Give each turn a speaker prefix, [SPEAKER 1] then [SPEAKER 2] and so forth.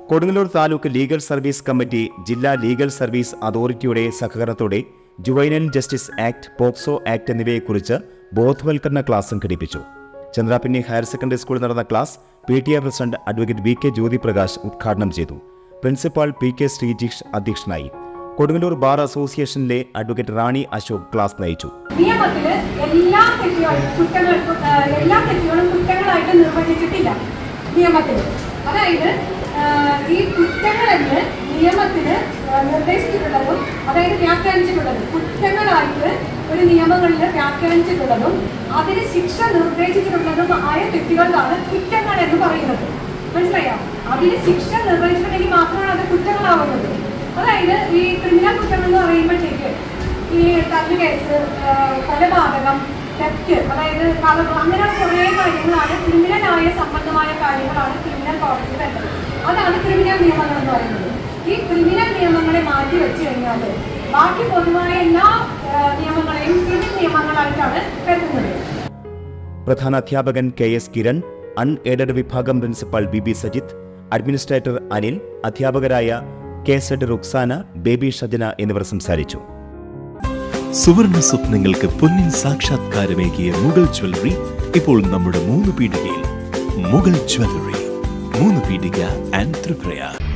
[SPEAKER 1] Kodungallur taluk legal service committee ജില്ലാ legal service അതോറിറ്റിയുടെ സഹകരണത്തോടെ juvenile justice act POCSO act എന്നിവയെക്കുറിച്ച് ബോധവൽക്കരണ ക്ലാസ് സംഘടിപ്പിച്ചു ചന്ദ്രാപിന്നി ഹയർ സെക്കൻഡറി സ്കൂളിൽ നടന്ന class P T A president advocate V K Jyothiprakash ഉദ്ഘാടനം ചെയ്തു പ്രിൻസിപ്പാൾ പി കെ ശ്രീജിഷ് അധ്യക്ഷനായി കൊടുങ്ങല്ലൂർ ബാർ അസോസിയേഷനിലെ അഡ്വക്കേറ്റ് റാണി അശോക് ക്ലാസ് നയിച്ചു
[SPEAKER 2] നിയമത്തില് എല്ലാ തെറ്റുകളും കുറ്റങ്ങൾ ആ, എല്ലാ തെറ്റുകളും കുറ്റങ്ങളായിട്ട് നിർവചിച്ചിട്ടില്ല നിയമത്തിൽ അതായത് ആ, ഈ കുറ്റങ്ങളെന്ന് നിയമത്തിന് ആ, നിർദ്ദേശിച്ചിട്ടുള്ളതും അതായത് വ്യാഖ്യാനിച്ചിട്ടുള്ളതും കുറ്റങ്ങളായിട്ട് ഒരു നിയമങ്ങളിൽ വ്യാഖ്യാനിച്ചിട്ടുള്ളതും അതിന് ശിക്ഷ നിർദ്ദേശിച്ചിട്ടുള്ളതും ആയ തെറ്റുകൾക്കാണ് കുറ്റങ്ങൾ എന്ന് പറയുന്നത് മനസ്സിലായോ അതിന് ശിക്ഷ നിർവഹിച്ചിട്ടുണ്ടെങ്കിൽ മാത്രമാണ് അത് കുറ്റങ്ങളാവുന്നത് അതായത് ഈ ക്രിമിനൽ കുറ്റങ്ങൾ എന്ന് പറയുമ്പോഴത്തേക്ക് ഈ തല്ല് കേസ് ആ, കൊലപാതകം തെറ്റ് അതായത് കളവ് അങ്ങനെയുള്ള കുറേ കാര്യങ്ങളാണ് ക്രിമിനലായ സംബന്ധമായ കാര്യങ്ങളാണ് ക്രിമിനൽ കോടതിയിൽ വരുന്നത് അതാണ് ക്രിമിനൽ നിയമങ്ങൾ എന്ന് പറയുന്നത് ഈ ക്രിമിനൽ നിയമങ്ങളെ മാറ്റി വെച്ച് കഴിഞ്ഞാൽ ബാക്കി പൊതുവായ എല്ലാ ആ, നിയമങ്ങളെയും സിവിൽ നിയമങ്ങളായിട്ടാണ് കരുതുന്നത്
[SPEAKER 1] പ്രധാന അധ്യാപകൻ K S Kiran unaided വിഭാഗം principal B B Sajith administrator Anil അധ്യാപകരായ കെ സെഡ് റുക്സാന ബേബി ഷജന എന്നിവർ സംസാരിച്ചു
[SPEAKER 3] സുവർണ സ്വപ്നങ്ങൾക്ക് പൊന്നിൻ സാക്ഷാത്കാരമേകിയ മുഗൾ ജ്വല്ലറി ഇപ്പോൾ നമ്മുടെ മൂന്ന് പീടികയിൽ മുഗൾ ജ്വല്ലറി മൂന്ന് പീടിക ആൻഡ് ത്രിപുര